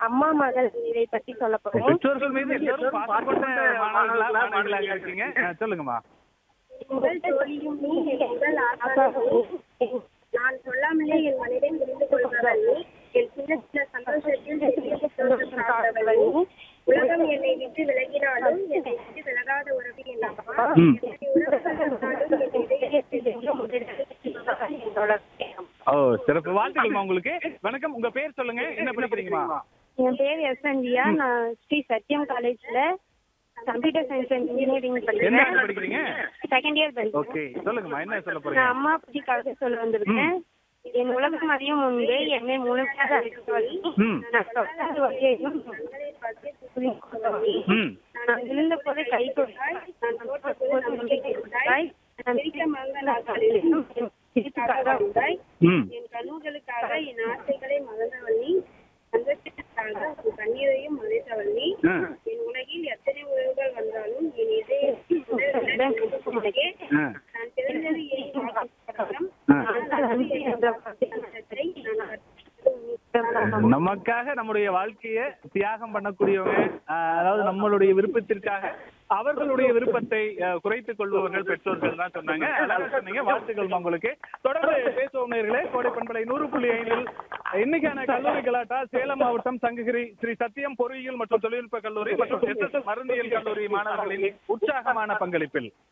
அம்மா மகள் இதை பத்தி சொல்ல போறேன் பெற்றோர்கள் மீது எல்லாரும் பாசம் கொண்ட மாணவர்களா மாணவிகளாக இருக்கீங்க ஆ, சொல்லுங்கம்மா முதல் தோழியும் நீ என் முதல் ஆசாரமும் நீ. நான் சொல்லாமலே என் மனதில் புரிந்து கொள்பவள் நீ என் சின்ன சின்ன சந்தோஷத்தில் பெரிய சந்தோஷம் காத்தவள் நீ உலகம் என்னை விட்டு விலகினாலும் என்னை விட்டு விலகாத உறவு என் அம்மா ம். என்னை உறவுகள் வந்தாலும் என் இதயத்தில் என்றும் முதலிடத்தில் என்னோட பேரம். ஓ சிறப்பு வாழ்த்துக்கள்மா உங்களுக்கு வணக்கம் உங்க பேர் சொல்லுங்க என்ன படிக்கிறீங்கம்மா என் பேர் எஸ் அந்தியா நான் ஸ்ரீ சத்யம் காலேஜ்ல கம்ப்யூட்டர் சயின்ஸ் அண்ட் இன்ஜினியரிங் என்ன ஆண்டு படிக்கிறேன் படிக்கிறீங்க செகண்ட் இயர் படிக்கிறேன் ஓகே சொல்லுங்கம்மா என்ன சொல்ல நான் போறீங்க அம்மா பத்தி கவிதை சொல்ல வந்திருக்கேன் என் உலகம் அறியும் முன்பே என்னை முழுமையாக அறிந்தவள் ம். நான் தொட்டாத வழியையும் மனதை பார்த்து புரிந்து கொண்டவள். ம் நான் விழுந்த போது கை கொடுத்தாய் நான் தோற்ற போது நம்பிக்கை கொடுத்தாய் நான் சிரித்த மங்க நாட்களிலும் என் சிரிப்புக்காக வந்தாய் ம் என் கனவுகளுக்காக என் ஆசைகளை மறந்தவள் நீ சந்தோஷத்திற்காக உன் கண்ணீரையும் மறைத்தவள் நீ ஆ. என் உலகில் எத்தனை உறவுகள் வந்தாலும் என் இதயத்தில் முதலிடம் உனக்கே. ஆ. நான் பிறந்தது ஏன் வாக்குப்படம் ஆ. ஆனால் அன்பு என்ற பத்திரத்தை நான் கற்றுக்கொண்டேன். நமக்காக நம்முடைய வாழ்க்கையை தியாகம் பண்ணக்கூடியவங்க ஆஹ், அதாவது நம்மளுடைய விருப்பத்திற்காக அவர்களுடைய விருப்பத்தை ஆஹ், குறைத்துக் கொள்பவர்கள் பெற்றோர்கள் தான் சொன்னாங்க அழகா சொன்னீங்க வாழ்த்துக்கள் உங்களுக்கு தொடர்ந்து பேசுவோம் நேயர்களே கோடை பண்பலை நூறு புள்ளி ஐந்தில் இன்னைக்கான கல்லூரி கலாட்டா சேலம் மாவட்டம் சங்ககிரி ஸ்ரீ சத்தியம் பொறியியல் மற்றும் தொழில்நுட்ப கல்லூரி மற்றும் எஸ் எஸ் மருந்தியல் கல்லூரி மாணவர்களின் உற்சாகமான பங்களிப்பில்